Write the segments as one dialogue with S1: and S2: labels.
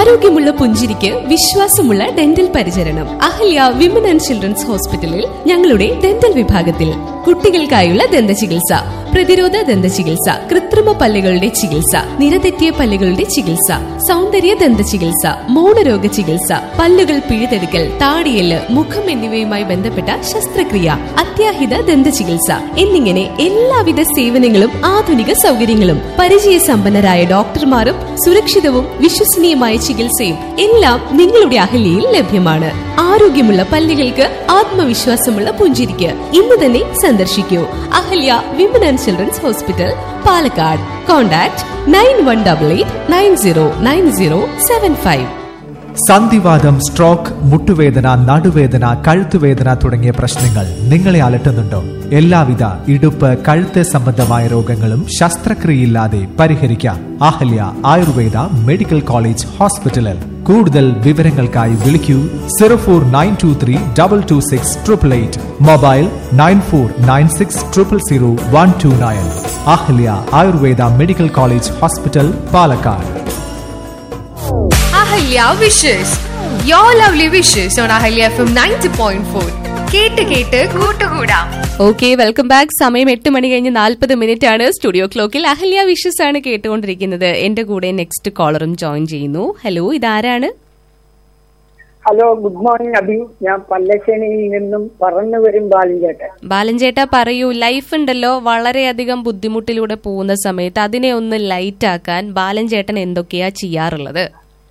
S1: ആരോഗ്യമുള്ള പുഞ്ചിരിക്ക് വിശ്വാസമുള്ള ഡെന്റൽ പരിചരണം അഹല്യ വിമൻ ആൻഡ് ചിൽഡ്രൻസ് ഹോസ്പിറ്റലിൽ ഞങ്ങളുടെ ഡെന്റൽ വിഭാഗത്തിൽ കുട്ടികൾക്കായുള്ള ദന്ത ചികിത്സ പ്രതിരോധ ദന്ത ചികിത്സ കൃത്രിമ പല്ലുകളുടെ ചികിത്സ നിരതെറ്റിയ പല്ലുകളുടെ ചികിത്സ സൗന്ദര്യ ദന്ത ചികിത്സ മൗനരോഗ ചികിത്സ പല്ലുകൾ പിഴുതെടുക്കൽ താടിയല് മുഖം എന്നിവയുമായി ബന്ധപ്പെട്ട ശസ്ത്രക്രിയ അത്യാഹിത ദന്ത ചികിത്സ എന്നിങ്ങനെ എല്ലാവിധ സേവനങ്ങളും ആധുനിക സൗകര്യങ്ങളും പരിചയസമ്പന്നരായ ഡോക്ടർമാരും സുരക്ഷിതവും വിശ്വസനീയമായ ചികിത്സയും എല്ലാം നിങ്ങളുടെ അഹല്യയിൽ ലഭ്യമാണ് ആരോഗ്യമുള്ള പല്ലുകൾക്ക് ആത്മവിശ്വാസമുള്ള പുഞ്ചിരിക്ക് ഇന്ന് തന്നെ സന്ദർശിക്കൂ Ahalya women and children's hospital Palakkad contact nine one double eight nine zero nine zero seven five
S2: സന്ധിവാദം സ്ട്രോക്ക് മുട്ടുവേദന നടുവേദന കഴുത്തുവേദന തുടങ്ങിയ പ്രശ്നങ്ങൾ നിങ്ങളെ അലട്ടുന്നുണ്ടോ എല്ലാവിധ ഇടുപ്പ് കഴുത്ത് സംബന്ധമായ രോഗങ്ങളും ശസ്ത്രക്രിയയില്ലാതെ പരിഹരിക്കാം അഹല്യ ആയുർവേദ മെഡിക്കൽ കോളേജ് ഹോസ്പിറ്റലിൽ കൂടുതൽ വിവരങ്ങൾക്കായി വിളിക്കൂ zero four nine two three double two six triple eight mobile nine four nine six triple zero one two nine Ahalya Ayurveda medical college hospital Palakkad
S3: Ahalya wishes your lovely wishes on Ahalya F M ninety point four കേട്ട് കേട്ട് കൂട്ടുകൂടാം
S1: okay welcome back സമയം എട്ട് മണി കഴിഞ്ഞ് നാൽപ്പത് minute ആണ് studio ക്ലോക്കിൽ Ahalya wishes ആണ് കേട്ടുകൊണ്ടിരിക്കുന്നത് എന്റെ കൂടെ നെക്സ്റ്റ് കോളറും ജോയിൻ ചെയ്യുന്നു ഹലോ ഇതാരാണ്
S4: ഹലോ ഗുഡ് മോർണിംഗ് അബി ഞാൻ പല്ലശ്ശേനിയിൽ നിന്നും പറന്നു വരും ബാലിഞ്ചേട്ടൻ
S1: ബാലൻചേട്ടാ പറയൂ ലൈഫ് ഉണ്ടല്ലോ വളരെയധികം ബുദ്ധിമുട്ടിലൂടെ പോകുന്ന സമയത്ത് അതിനെ ഒന്ന് ലൈറ്റ് ആക്കാൻ ബാലൻചേട്ടൻ എന്തൊക്കെയാ ചെയ്യാറുള്ളത്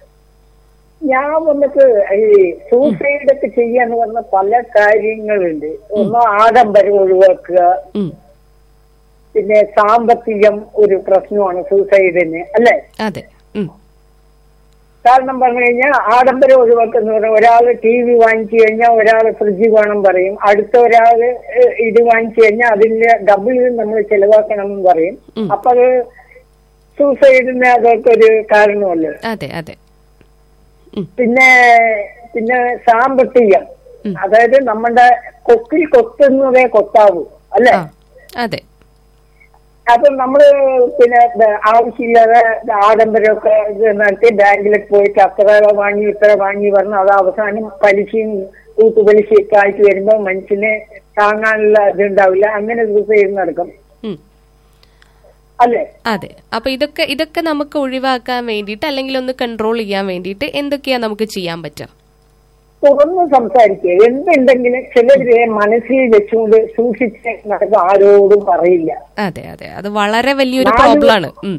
S4: ഞാൻ വന്നിട്ട് ഈ സൂസൈഡ് ഒക്കെ ചെയ്യാന്ന് പറഞ്ഞ പല കാര്യങ്ങളുണ്ട് ഒന്ന് ആഡംബരം ഒഴിവാക്കുക
S1: ഉം,
S4: പിന്നെ സാമ്പത്തികം ഒരു പ്രശ്നമാണ് സൂസൈഡിന് അല്ലെ
S1: അതെ ഉം,
S4: കാരണം പറഞ്ഞു കഴിഞ്ഞാൽ ആഡംബരം ഒഴിവാക്കുന്ന പറഞ്ഞാൽ ഒരാള് ടി വി വാങ്ങിച്ചു കഴിഞ്ഞാൽ ഒരാള് ഫ്രിഡ്ജ് വേണം പറയും അടുത്ത ഒരാള് ഏഹ്, ഇത് വാങ്ങിച്ചു കഴിഞ്ഞാൽ അതിന്റെ ഡബിൾ നമ്മൾ ചെലവാക്കണം എന്ന് പറയും
S1: ഉം.
S4: അപ്പൊ അത് സൂസൈഡിന് അതൊക്കെ ഒരു കാരണമല്ലേ
S1: അതെ അതെ
S4: പിന്നെ പിന്നെ സാമ്പത്തികം
S1: ഉം.
S4: അതായത് നമ്മുടെ കൊക്കിൽ കൊത്തുന്നതേ കൊത്താവൂ അല്ലെ
S1: ആ അതെ
S4: അപ്പൊ നമ്മള് പിന്നെ ബ- ആവശ്യമില്ലാതെ ആഡംബരമൊക്കെ ഇത് നടത്തി ബാങ്കിലൊക്കെ പോയിട്ട് അത്ര വാങ്ങി ഇത്ര വാങ്ങി പറഞ്ഞ് അത് അവസാനം പലിശയും കൂട്ടുപലിശയൊക്കെ ആയിട്ട് വരുമ്പോ മനുഷ്യന് താങ്ങാനുള്ള ഇതുണ്ടാവില്ല അങ്ങനെ സൂസൈഡ് നടക്കും
S1: ഉം.
S4: അല്ലേ
S1: അതെ അപ്പൊ ഇതൊക്കെ ഇതൊക്കെ നമുക്ക് ഒഴിവാക്കാൻ വേണ്ടിയിട്ട് അല്ലെങ്കിൽ ഒന്ന് കൺട്രോൾ ചെയ്യാൻ വേണ്ടിയിട്ട് എന്തൊക്കെയാ നമുക്ക് ചെയ്യാൻ പറ്റുക
S4: തുറന്ന് സംസാരിക്കുക എന്തുണ്ടെങ്കിലും ചിലര് മനസ്സിൽ വെച്ചുകൊണ്ട് സൂക്ഷിച്ച് നടക്കും ആരോടും പറയില്ല
S1: അതെ അതെ അത് വളരെ വലിയൊരു
S4: നാല്
S1: പ്രോബ്ലം ആണ് ഉം.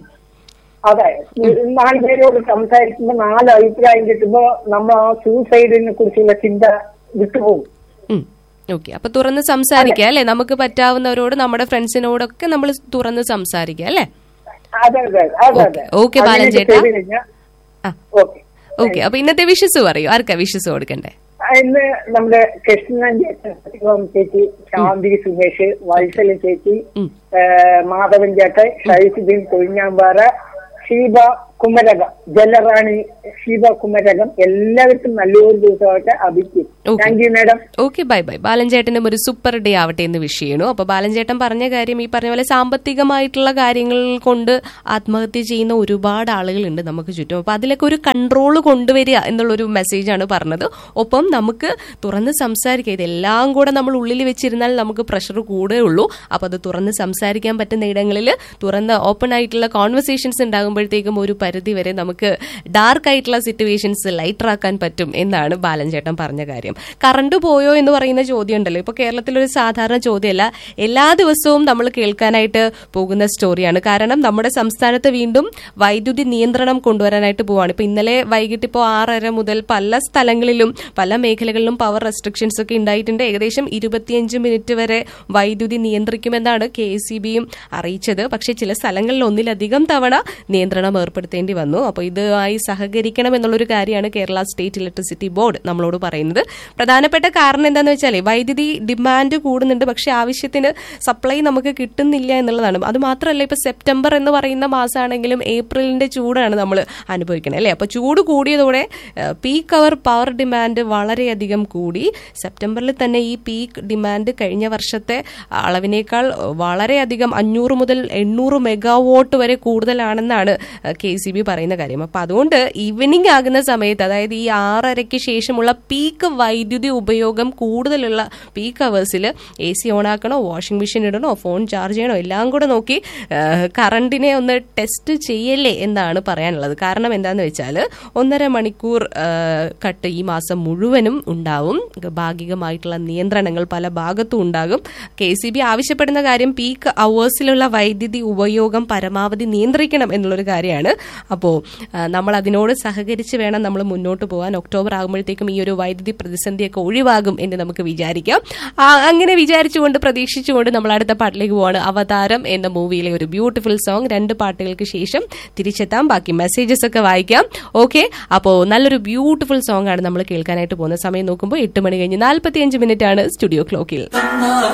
S4: അതെ നാല് പേരോട് സംസാരിക്കുമ്പോ നാല് അഭിപ്രായം കിട്ടുമ്പോ നമ്മൾ ആ സൂസൈഡിനെ കുറിച്ചുള്ള ചിന്ത വിട്ടുപോകും
S1: ഉം. ഓക്കെ അപ്പൊ തുറന്ന് സംസാരിക്കുക അല്ലെ നമുക്ക് പറ്റാവുന്നവരോട് നമ്മുടെ ഫ്രണ്ട്സിനോടൊക്കെ നമ്മൾ തുറന്ന് സംസാരിക്കുക അല്ലെ
S4: അതെ അതെ അതെ അതെ
S1: ഓക്കെ, ബാലൻ
S4: അങ്ങനെയൊക്കെ
S1: ചേട്ടാ.
S4: ചെയ്ത് കഴിഞ്ഞാ
S1: ആ
S4: ഓക്കെ
S1: ഓക്കെ അപ്പൊ ഇന്നത്തെ വിഷസ് പറയൂ ആർക്കാ വിഷസ് കൊടുക്കണ്ടേ
S4: ഇന്ന് നമ്മുടെ കൃഷ്ണൻ ചേട്ടൻ ശിവം ചേച്ചി ശാന്തി സുമേഷ് വത്സല ചേച്ചി
S1: ഉം.
S4: ഏഹ് മാധവൻ ചേട്ടൻ ഷൈസുദ്ദീൻ കൊഴിഞ്ഞാമ്പാറ ഷീബ കുമരകം ജലറാണി ഷീബ കുമരകം എല്ലാവർക്കും നല്ലൊരു ദിവസമായിട്ട് അഭിക്കും
S1: Okay.
S4: Thank you madam
S1: okay bye bye ബാലൻചേട്ടനും ഒരു സൂപ്പർ ഡേ ആവട്ടെ എന്ന് വിഷ് ചെയ്യണു അപ്പൊ ബാലൻചേട്ടൻ പറഞ്ഞ കാര്യം ഈ പറഞ്ഞ പോലെ സാമ്പത്തികമായിട്ടുള്ള കാര്യങ്ങൾ കൊണ്ട് ആത്മഹത്യ ചെയ്യുന്ന ഒരുപാട് ആളുകളുണ്ട് നമുക്ക് ചുറ്റും അപ്പൊ അതിലൊക്കെ ഒരു കൺട്രോൾ കൊണ്ടുവരിക എന്നുള്ളൊരു മെസ്സേജാണ് പറഞ്ഞത് ഒപ്പം നമുക്ക് തുറന്ന് സംസാരിക്കുക ഇതെല്ലാം കൂടെ നമ്മൾ ഉള്ളിൽ വെച്ചിരുന്നാൽ നമുക്ക് പ്രഷർ കൂടുകയുള്ളൂ അപ്പൊ അത് തുറന്ന് സംസാരിക്കാൻ പറ്റുന്ന ഇടങ്ങളിൽ തുറന്ന് ഓപ്പൺ ആയിട്ടുള്ള കോൺവെർസേഷൻസ് ഉണ്ടാകുമ്പോഴത്തേക്കും ഒരു പരിധി വരെ നമുക്ക് ഡാർക്ക് ആയിട്ടുള്ള സിറ്റുവേഷൻസ് ലൈറ്റർ ആക്കാൻ പറ്റും എന്നാണ് ബാലൻചേട്ടൻ പറഞ്ഞ കാര്യം കറണ്ട് പോയോ എന്ന് പറയുന്ന ചോദ്യം ഉണ്ടല്ലോ ഇപ്പൊ കേരളത്തിലൊരു സാധാരണ ചോദ്യമല്ല എല്ലാ ദിവസവും നമ്മൾ കേൾക്കാനായിട്ട് പോകുന്ന സ്റ്റോറിയാണ് കാരണം നമ്മുടെ സംസ്ഥാനത്ത് വീണ്ടും വൈദ്യുതി നിയന്ത്രണം കൊണ്ടുവരാനായിട്ട് പോവാണ് ഇപ്പൊ ഇന്നലെ വൈകിട്ട് ഇപ്പോൾ ആറര മുതൽ പല സ്ഥലങ്ങളിലും പല മേഖലകളിലും പവർ റെസ്ട്രിക്ഷൻസ് ഒക്കെ ഉണ്ടായിട്ടുണ്ട് ഏകദേശം ഇരുപത്തിയഞ്ച് മിനിറ്റ് വരെ വൈദ്യുതി നിയന്ത്രിക്കുമെന്നാണ് കെ എസ് ബിയും അറിയിച്ചത് പക്ഷേ ചില സ്ഥലങ്ങളിൽ ഒന്നിലധികം തവണ നിയന്ത്രണം ഏർപ്പെടുത്തേണ്ടി വന്നു അപ്പോൾ ഇതുമായി സഹകരിക്കണം എന്നുള്ളൊരു കാര്യമാണ് കേരള സ്റ്റേറ്റ് ഇലക്ട്രിസിറ്റി ബോർഡ് നമ്മളോട് പറയുന്നത് പ്രധാനപ്പെട്ട കാരണം എന്താണെന്ന് വെച്ചാൽ വൈദ്യുതി ഡിമാൻഡ് കൂടുന്നുണ്ട് പക്ഷേ ആവശ്യത്തിന് സപ്ലൈ നമുക്ക് കിട്ടുന്നില്ല എന്നുള്ളതാണ് അത് മാത്രമല്ല ഇപ്പൊ സെപ്റ്റംബർ എന്ന് പറയുന്ന മാസമാണെങ്കിലും ഏപ്രിലിന്റെ ചൂടാണ് നമ്മൾ അനുഭവിക്കുന്നത് അല്ലേ അപ്പൊ ചൂട് കൂടിയതോടെ പീക്ക് അവർ പവർ ഡിമാൻഡ് വളരെയധികം കൂടി സെപ്റ്റംബറിൽ തന്നെ ഈ പീക്ക് ഡിമാൻഡ് കഴിഞ്ഞ വർഷത്തെ അളവിനേക്കാൾ വളരെയധികം അഞ്ഞൂറ് മുതൽ എണ്ണൂറ് മെഗാവോട്ട് വരെ കൂടുതലാണെന്നാണ് കെ സി സി ബി പറയുന്ന കാര്യം അപ്പൊ അതുകൊണ്ട് ഈവനിങ് ആകുന്ന സമയത്ത് അതായത് ഈ ആറരയ്ക്ക് ശേഷമുള്ള പീക്ക് വൈദ്യുതി ഉപയോഗം കൂടുതലുള്ള പീക്ക് അവേഴ്സിൽ എ സി ഓൺ ആക്കണോ വാഷിംഗ് മെഷീൻ ഇടണോ ഫോൺ ചാർജ് ചെയ്യണോ എല്ലാം കൂടെ നോക്കി കറണ്ടിനെ ഒന്ന് ടെസ്റ്റ് ചെയ്യല്ലേ എന്നാണ് പറയാനുള്ളത് കാരണം എന്താണെന്ന് വെച്ചാൽ ഒന്നര മണിക്കൂർ ആ, കട്ട് ഈ മാസം മുഴുവനും ഉണ്ടാവും ഭാഗികമായിട്ടുള്ള നിയന്ത്രണങ്ങൾ പല ഭാഗത്തും ഉണ്ടാകും കെ സി ബി ആവശ്യപ്പെടുന്ന കാര്യം പീക്ക് അവേഴ്സിലുള്ള വൈദ്യുതി ഉപയോഗം പരമാവധി നിയന്ത്രിക്കണം എന്നുള്ളൊരു കാര്യമാണ് അപ്പോൾ നമ്മൾ അതിനോട് സഹകരിച്ച് വേണം നമ്മൾ മുന്നോട്ട് പോകാൻ ഒക്ടോബർ ആകുമ്പോഴത്തേക്കും ഈ ഒരു വൈദ്യുതി പ്രതിസന്ധിയൊക്കെ ഒഴിവാകും എന്ന് നമുക്ക് വിചാരിക്കാം ആ, അങ്ങനെ വിചാരിച്ചുകൊണ്ട് പ്രതീക്ഷിച്ചുകൊണ്ട് നമ്മൾ അടുത്ത പാട്ടിലേക്ക് പോവാണ് അവതാരം എന്ന മൂവിയിലെ ഒരു ബ്യൂട്ടിഫുൾ സോങ് രണ്ട് പാട്ടുകൾക്ക് ശേഷം തിരിച്ചെത്താം ബാക്കി മെസ്സേജസ് ഒക്കെ വായിക്കാം ഓക്കെ അപ്പോൾ നല്ലൊരു ബ്യൂട്ടിഫുൾ സോങ് ആണ് നമ്മൾ കേൾക്കാനായിട്ട് പോകുന്ന സമയം നോക്കുമ്പോൾ എട്ട് മണി കഴിഞ്ഞ് നാൽപ്പത്തിയഞ്ച് മിനിറ്റ് ആണ് സ്റ്റുഡിയോ ക്ലോക്കിൽ